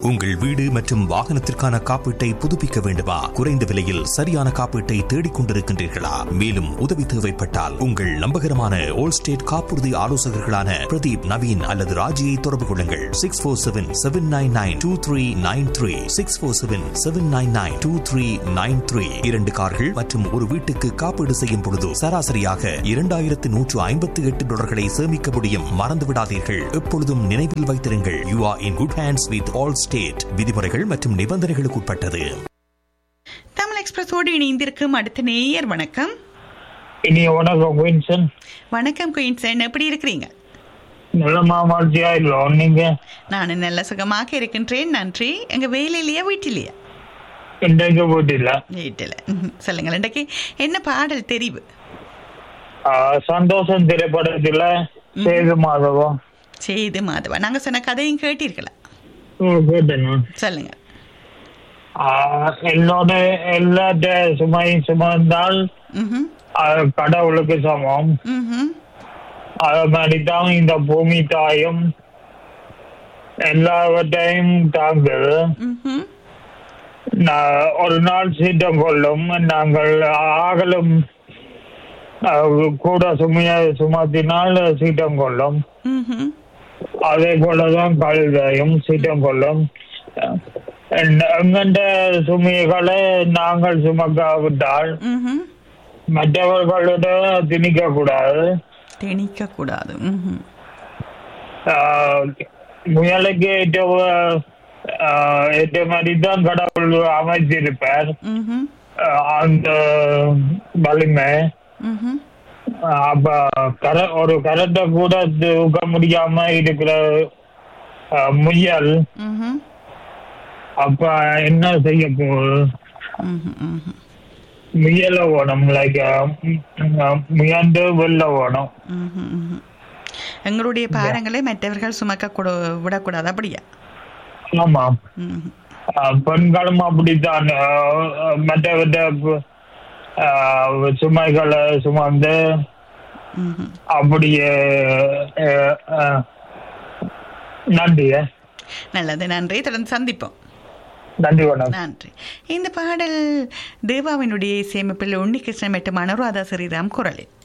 உங்கள் வீடு மற்றும் வாகனத்திற்கான காப்பீட்டை புதுப்பிக்க வேண்டுமா குறைந்த விலையில் சரியான காப்பீட்டை தேடிக் கொண்டிருக்கின்றீர்களா மேலும் உதவி தேவைப்பட்டால் உங்கள் நம்பகரமான ஓல் ஸ்டேட் காப்புறுதி ஆலோசகர்களான பிரதீப் நவீன் அல்லது ராஜியை தொடர்பு கொள்ளுங்கள் six four seven seven nine nine two three nine three six four seven seven nine nine two three nine three இரண்டு கார்கள் மற்றும் ஒரு வீட்டுக்கு காப்பீடு செய்யும் பொழுது சராசரியாக இரண்டாயிரத்து நூற்று ஐம்பத்தி எட்டு டாலர்களை சேமிக்க முடியும் மறந்து விடாதீர்கள் எப்பொழுதும் நினைவில் வைத்திருங்கள் you are in good hands with Allstate விதிமுறைகள் மற்றும் நிபந்தனைகளுக்கு உட்பட்டது தமிழ் எக்ஸ்பிரஸோடு இணைந்திருக்கும் அடுத்த நேயர் வணக்கம் இனி வணக்கம் குயின்சன் வணக்கம் குயின்சன் எப்படி இருக்கிறீங்க நல்ல மாமாஜியா இல்ல நீங்க நான் நல்ல சுகமாக இருக்கின்றேன் நன்றி எங்க வேலையிலேயே வீட்டிலேயே இன்றைக்கு போட்டில்ல வீட்டில் ம்ஹும். சொல்லுங்கள் இன்றைக்கு என்ன பாடல் தெரிவு சந்தோஷம் திரைப்படத்துல சேது மாதவம் செய்து மாதவா நாங்க சொன்ன கதையும் கேட்டீர்களா கேட்டேன் சொல்லுங்க என்னோட எல்லாத்த சுமையும் சுமந்தால் ம்ஹும். அது கடவுளுக்கு சமம் ம்ஹும். அது மாதிரி தான் இந்த பூமி தாயும் எல்லாவற்றையும் தாங்குது ம்ஹும். நா- ஒரு நாள் சீட்டம் கொள்ளும் நாங்கள் ஆகலும் அஹ், கூட சுமைய சுமத்தினால் சீட்டம் கொள்ளும் ம்ஹும். அதே போலதான் கழுதையும் சீட்டம் கொள்ளும் எங்கண்ட சுமைகளை நாங்கள் சுமக்காவிட்டால் ம்ஹும். மற்றவர்களோட திணிக்க கூடாது திணிக்க கூடாது ம்ஹும். ஆஹ், முயலுக்கு ஏற்ற ஆஹ், ஏற்ற மாதிரி தான் கடவுள் அமைச்சிருப்பார் ம்ஹும். ஆஹ், அந்த வலிமை ம்ஹும். அப்ப கர ஒரு கரத்தை கூட தூக்க முடியாம இருக்கிற ஆஹ், முயல் ம்ஹும். அப்ப என்ன செய்ய போகுது ம்ஹும். ம்ஹும். முயல ஓணும் லைக் முயன்று வெள்ள ஓணும் ம்ஹும். ம்ஹும். எங்களுடைய பாரங்களை மற்றவர்கள் சுமக்க கூட விடக்கூடாது அப்படியா ஆமாம் ம்ஹும். ஆஹ், பெண்களும் அப்படித்தான் ஆஹ், மற்றவற்ற ஆஹ், சுமைகளை சுமந்து ம்ஹும். அப்படியே ஆஹ், ஆஹ், நன்றி நல்லது நன்றி தொடர்ந்து சந்திப்போம் நன்றி வணக்கம் நன்றி இந்த பாடல் தேவாவினுடைய இசையமைப்பில் உன்னிகிருஷ்ணன் மற்றும் அனுராதா ஸ்ரீராம் குரலில்